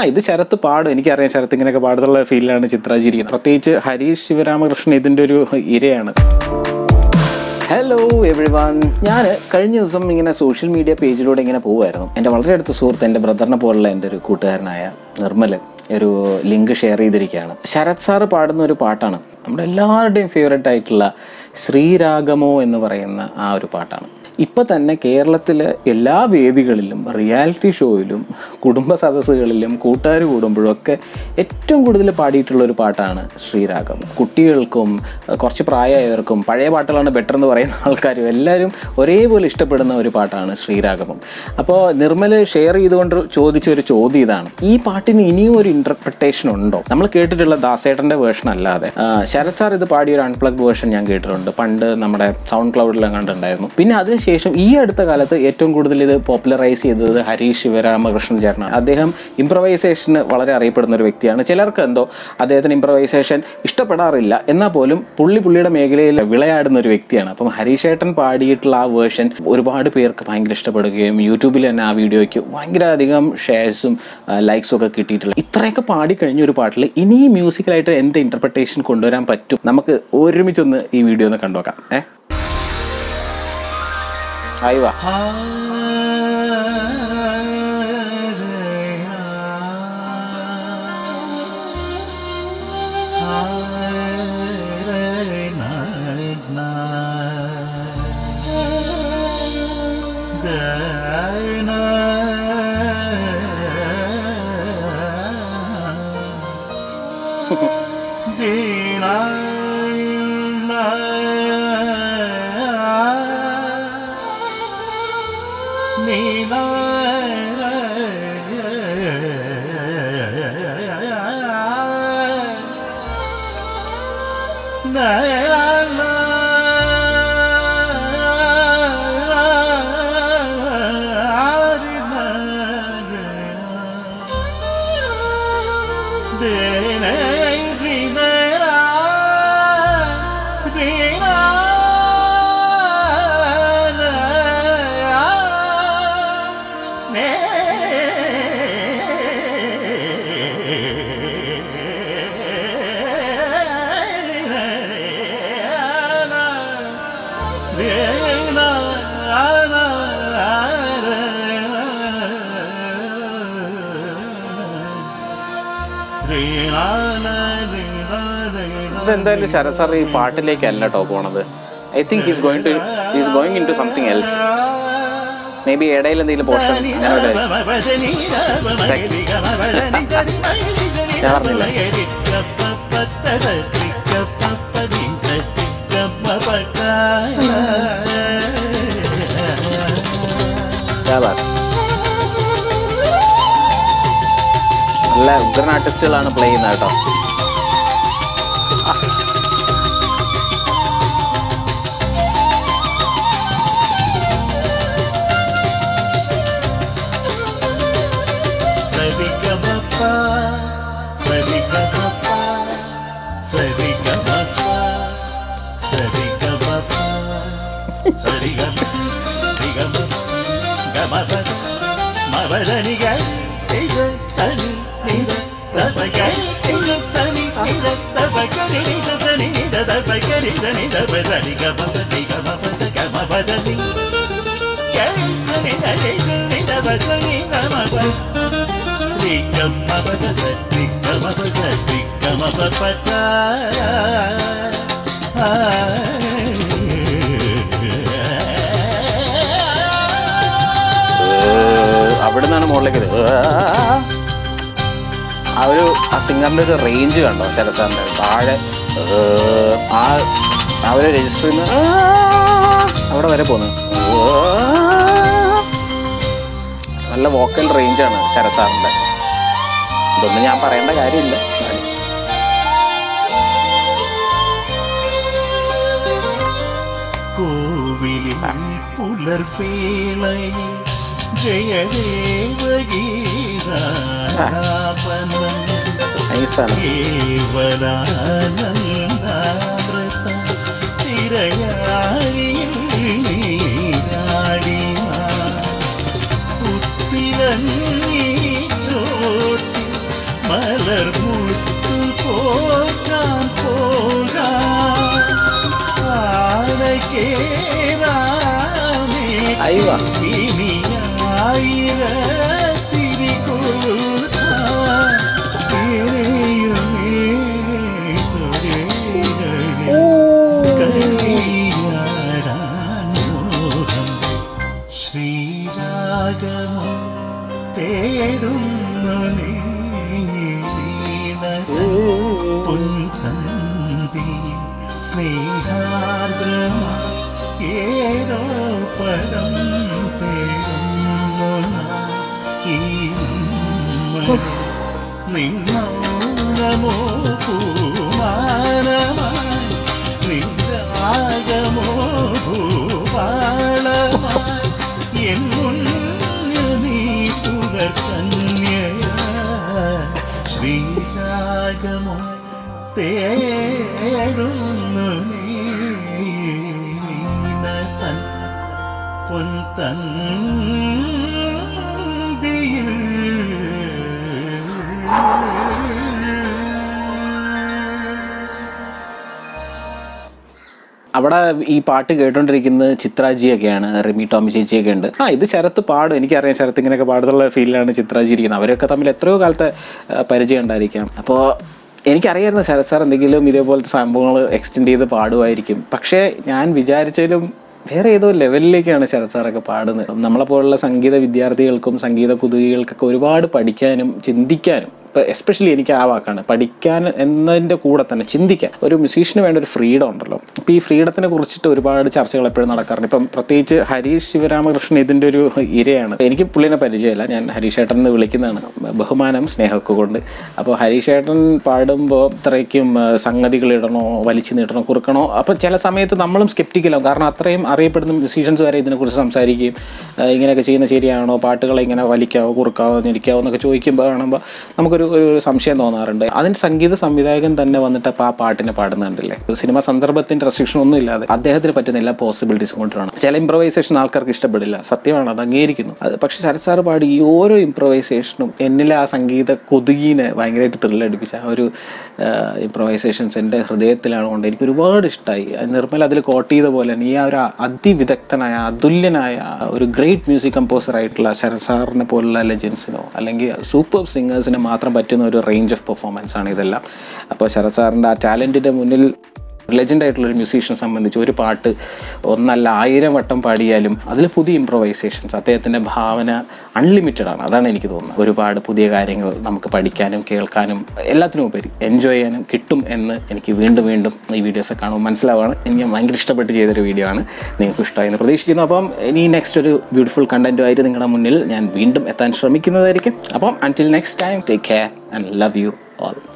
ഇത് ശരത്ത് പാടും എനിക്കറിയാം ശരത്ത് ഇങ്ങനെയൊക്കെ പാടുന്നുള്ള ഫീലിലാണ് ചിത്രാചിരിക്കുന്നത് പ്രത്യേകിച്ച് ഹരീഷ് ശിവരാമകൃഷ്ണൻ ഇതിൻ്റെ ഒരു ഇരയാണ് ഹലോ എവ്രി വൺ ഞാൻ കഴിഞ്ഞ ദിവസം ഇങ്ങനെ സോഷ്യൽ മീഡിയ പേജിലൂടെ ഇങ്ങനെ പോകുമായിരുന്നു എൻ്റെ വളരെ അടുത്ത സുഹൃത്ത് എൻ്റെ ബ്രദറിനെ പോലുള്ള എൻ്റെ ഒരു കൂട്ടുകാരനായ നിർമ്മൽ ഒരു ലിങ്ക് ഷെയർ ചെയ്തിരിക്കുകയാണ് ശരത് സാറ് പാടുന്ന ഒരു പാട്ടാണ് നമ്മുടെ എല്ലാവരുടെയും ഫേവററ്റ് ആയിട്ടുള്ള ശ്രീരാഗമോ എന്ന് പറയുന്ന ആ ഒരു പാട്ടാണ് ഇപ്പം തന്നെ കേരളത്തിലെ എല്ലാ വേദികളിലും റിയാലിറ്റി ഷോയിലും കുടുംബ സദസ്സുകളിലും കൂട്ടുകാർ കൂടുമ്പോഴും ഒക്കെ ഏറ്റവും കൂടുതൽ പാടിയിട്ടുള്ള ഒരു പാട്ടാണ് ശ്രീരാഗം കുട്ടികൾക്കും അഹ് കുറച്ച് പ്രായമായവർക്കും പഴയ പാട്ടുകളാണ് ബെറ്റർ എന്ന് പറയുന്ന ആൾക്കാരും എല്ലാവരും ഒരേപോലെ ഇഷ്ടപ്പെടുന്ന ഒരു പാട്ടാണ് ശ്രീരാഗമം അപ്പോൾ നിർമ്മൽ ഷെയർ ചെയ്തുകൊണ്ട് ചോദിച്ച ഒരു ചോദ്യം ഇതാണ് ഈ പാട്ടിന് ഇനിയും ഒരു ഇൻ്റർപ്രിട്ടേഷൻ ഉണ്ടോ നമ്മൾ കേട്ടിട്ടുള്ള ദാസേട്ടൻ്റെ വേർഷൻ അല്ലാതെ ആ, ശരത് സാർ ഇത് പാടിയ ഒരു അൺപ്ലഗ് വേർഷൻ ഞാൻ കേട്ടിട്ടുണ്ട് പണ്ട് നമ്മുടെ സൗണ്ട് ക്ലൗഡിലും കണ്ടുണ്ടായിരുന്നു പിന്നെ അതിനുശേഷം ഈ അടുത്ത കാലത്ത് ഏറ്റവും കൂടുതൽ ഇത് പോപ്പുലറൈസ് ചെയ്തത് ഹരീഷ് ശിവരാമകൃഷ്ണൻ ചേട്ടനാണ് അദ്ദേഹം ഇംപ്രവൈസേഷന് വളരെ അറിയപ്പെടുന്ന ഒരു വ്യക്തിയാണ് ചിലർക്ക് എന്തോ അദ്ദേഹത്തിന് ഇംപ്രവൈസേഷൻ ഇഷ്ടപ്പെടാറില്ല എന്നാൽ പോലും പുള്ളി പുള്ളിയുടെ മേഖലയിൽ വിളയാടുന്ന ഒരു വ്യക്തിയാണ് അപ്പം ഹരീഷ് ഏട്ടൻ പാടിയിട്ടുള്ള ആ വേർഷൻ ഒരുപാട് പേർക്ക് ഭയങ്കര ഇഷ്ടപ്പെടുകയും യൂട്യൂബിൽ തന്നെ ആ വീഡിയോയ്ക്ക് ഭയങ്കര അധികം ഷെയർസും ലൈക്സും ഒക്കെ കിട്ടിയിട്ടുള്ള ഇത്രയൊക്കെ പാടിക്കഴിഞ്ഞ ഒരു പാട്ടിൽ ഇനി മ്യൂസിക്കലായിട്ട് എന്ത് ഇന്റർപ്രിട്ടേഷൻ കൊണ്ടുവരാൻ പറ്റും നമുക്ക് ഒരുമിച്ചൊന്ന് ഈ വീഡിയോ ഒന്ന് കണ്ടുനോക്കാം ഏ ആയി വാ ഇതെന്തായാലും ശരത് സാർ ഈ പാട്ടിലേക്കല്ല കേട്ടോ പോണത് I think is going to is going in to something else may be ഇടയിൽ എന്തെങ്കിലും പോർഷൻ അങ്ങനെ വല്ലതായിരിക്കും. ഞാൻ പറഞ്ഞില്ല क्या बात. നല്ല ഉഗ്രൻ ആർട്ടിസ്റ്റുകളാണ് പ്ലേ ചെയ്യുന്നത് കേട്ടോ അവിടെ നിന്നാണ് മുകളിലേക്ക് ഇത്. ആ ഒരു ആ സിംഗറിന്റെ ഒരു റേഞ്ച് കണ്ടോ ശരസാറിന്റെ താഴെ ഏർ, ആ ആ ഒരു രജിസ്റ്ററിൽ നിന്ന് അവിടെ വരെ പോന്നു നല്ല വോക്കൽ റേഞ്ചാണ് ശരസാറിന്റെ ഇതൊന്നും ഞാൻ പറയേണ്ട കാര്യമില്ല എന്നാലും. കോവിലിൽ പുലർവേളയിൽ ജയദേവഗീതാലാപനം നൈസാണ് കേവലാനന്ദാമൃത തിരയാഴിയിൽ നീരാടിന പുത്തിരങ്ങി ചോട്ടിൽ ചേരാമേ അയ്യോ ഇനി ആയിരത്തിരി കൂട്ടാം. തിരയുമേ തൊഴികളിൽ കളിയാടാൻ മോഹം ശ്രീരാഗമോ തേടുന്നു നീ പൊൻതന്തി സ്നേഹാർദ്രമാ ഏതോ പദം തേടുന്നു നാം ഈ മഴ നിന്നമോ പൂമാനമായി നിരാഗമോ ഭൂപാളമായി എൻ മുന്നിൽ നീ പുലർക്കന്യ ശ്രീരാഗമോ തേടുന്നു നീന തൻ അവിടെ ഈ പാട്ട് കേട്ടോണ്ടിരിക്കുന്നത് ചിത്രാജിയൊക്കെയാണ് റിമി ടോമി ചേച്ചിയൊക്കെ ഉണ്ട് ആ ഇത് ശരത്ത് പാടും എനിക്കറിയാം ശരത്ത് ഇങ്ങനെയൊക്കെ പാടുന്നുള്ള ഫീലിലാണ് ചിത്രാജി ഇരിക്കുന്നത് അവരൊക്കെ തമ്മിൽ എത്രയോ കാലത്തെ ആ, പരിചയം ഉണ്ടായിരിക്കാം അപ്പോൾ എനിക്കറിയായിരുന്നു ശരത് സാർ എന്തെങ്കിലും ഇതേപോലത്തെ സംഭവങ്ങൾ എക്സ്റ്റെൻഡ് ചെയ്ത് പാടുമായിരിക്കും പക്ഷേ ഞാൻ വിചാരിച്ചാലും വേറെ ഏതോ ലെവലിലേക്കാണ് ശരത് സാറൊക്കെ പാടുന്നത് നമ്മളെപ്പോലുള്ള സംഗീത വിദ്യാർത്ഥികൾക്കും സംഗീത കുതുകികൾക്കൊക്കെ ഒരുപാട് പഠിക്കാനും ചിന്തിക്കാനും ഇപ്പം എസ്പെഷ്യലി എനിക്ക് ആ വാക്കാണ് പഠിക്കാൻ എന്നതിൻ്റെ കൂടെ തന്നെ ചിന്തിക്കാൻ ഒരു മ്യൂസീഷ്യന് വേണ്ട ഒരു ഫ്രീഡം ഉണ്ടല്ലോ അപ്പോൾ ഈ ഫ്രീഡത്തിനെ കുറിച്ചിട്ട് ഒരുപാട് ചർച്ചകൾ എപ്പോഴും നടക്കാറുണ്ട് ഇപ്പം പ്രത്യേകിച്ച് ഹരീഷ് ശിവരാമകൃഷ്ണൻ ഇതിൻ്റെ ഒരു ഇരയാണ് എനിക്ക് പുള്ളിനെ പരിചയമില്ല ഞാൻ ഹരീഷ് ഏട്ടൻ എന്ന് വിളിക്കുന്നതാണ് ബഹുമാനം സ്നേഹമൊക്കെ കൊണ്ട് അപ്പോൾ ഹരീഷ് ഏട്ടൻ പാടുമ്പോൾ ഇത്രയ്ക്കും ആ, സംഗതികൾ ഇടണോ വലിച്ചു നീട്ടണോ കുറുക്കണോ അപ്പോൾ ചില സമയത്ത് നമ്മളും സ്കെപ്റ്റിക്കലാവും കാരണം അത്രയും അറിയപ്പെടുന്ന മ്യൂസീഷ്യൻസ് വരെ ഇതിനെക്കുറിച്ച് സംസാരിക്കുകയും ആ, ഇങ്ങനെയൊക്കെ ചെയ്യുന്നത് ശരിയാണോ പാട്ടുകളെ ഇങ്ങനെ വലിക്കാവോ കുറുക്കാവോ ഞെരിക്കാവോ എന്നൊക്കെ ചോദിക്കുമ്പോൾ കാണുമ്പോൾ നമുക്കൊരു ഒരു സംശയം തോന്നാറുണ്ട് അതിന് സംഗീത സംവിധായകൻ തന്നെ വന്നിട്ട് അപ്പോൾ ആ പാട്ടിനെ പാടുന്നുണ്ടല്ലേ സിനിമ സന്ദർഭത്തിൻ്റെ റെസ്ട്രിക്ഷൻ ഒന്നും ഇല്ലാതെ അദ്ദേഹത്തിന് പറ്റുന്ന എല്ലാ പോസിബിലിറ്റീസും കൊണ്ടുവരണം ചില ഇംപ്രവൈസേഷൻ ആൾക്കാർക്ക് ഇഷ്ടപ്പെടില്ല സത്യമാണ് അത് അംഗീകരിക്കുന്നു അത് പക്ഷെ ശരത് സാറ് പാടി ഈ ഓരോ ഇംപ്രവൈസേഷനും എന്നിലെ ആ സംഗീത കൊതുകീനെ ഭയങ്കരമായിട്ട് ത്രില്ലടിപ്പിച്ച ആ ഒരു ഇംപ്രവൈസേഷൻസ് എൻ്റെ ഹൃദയത്തിലാണ് കൊണ്ട് എനിക്ക് ഒരുപാട് ഇഷ്ടമായി നിർമ്മൽ അതിൽ കോട്ട് ചെയ്ത പോലെ തന്നെ ഈ ആ ഒരു അതിവിദഗ്ധനായ അതുല്യനായ ഒരു ഗ്രേറ്റ് മ്യൂസിക് കമ്പോസർ ആയിട്ടുള്ള ശരത് സാറിനെ പോലുള്ള ലെജൻസിനോ അല്ലെങ്കിൽ സൂപ്പർ സിംഗേഴ്സിന് മാത്രം പറ്റുന്ന ഒരു റേഞ്ച് ഓഫ് പെർഫോമൻസ് ആണ് ഇതെല്ലാം അപ്പോൾ ശരത് സാറിൻ്റെ ആ ടാലൻറ്റിൻ്റെ മുന്നിൽ ലെജൻഡ് ആയിട്ടുള്ള ഒരു മ്യൂസീഷ്യനെ സംബന്ധിച്ച് ഒരു പാട്ട് ഒന്നല്ല ആയിരം വട്ടം പാടിയാലും അതിൽ പുതിയ ഇംപ്രവൈസേഷൻസ് അദ്ദേഹത്തിൻ്റെ ഭാവന അൺലിമിറ്റഡ് ആണ് അതാണ് എനിക്ക് തോന്നുന്നത് ഒരുപാട് പുതിയ കാര്യങ്ങൾ നമുക്ക് പഠിക്കാനും കേൾക്കാനും എല്ലാത്തിനും ഉപരി എൻജോയ് ചെയ്യാനും കിട്ടും എന്ന് എനിക്ക് വീണ്ടും വീണ്ടും ഈ വീഡിയോസ് കാണുമ്പോൾ മനസ്സിലാവുകയാണ് എനിക്ക് ഭയങ്കര ഇഷ്ടപ്പെട്ട് ചെയ്തൊരു വീഡിയോ ആണ് നിങ്ങൾക്ക് ഇഷ്ടമായി എന്ന് പ്രതീക്ഷിക്കുന്നു അപ്പം ഇനി നെക്സ്റ്റ് ഒരു ബ്യൂട്ടിഫുൾ കണ്ടൻറ്റുമായിട്ട് നിങ്ങളുടെ മുന്നിൽ ഞാൻ വീണ്ടും എത്താൻ ശ്രമിക്കുന്നതായിരിക്കും അപ്പം until next time take care and love you all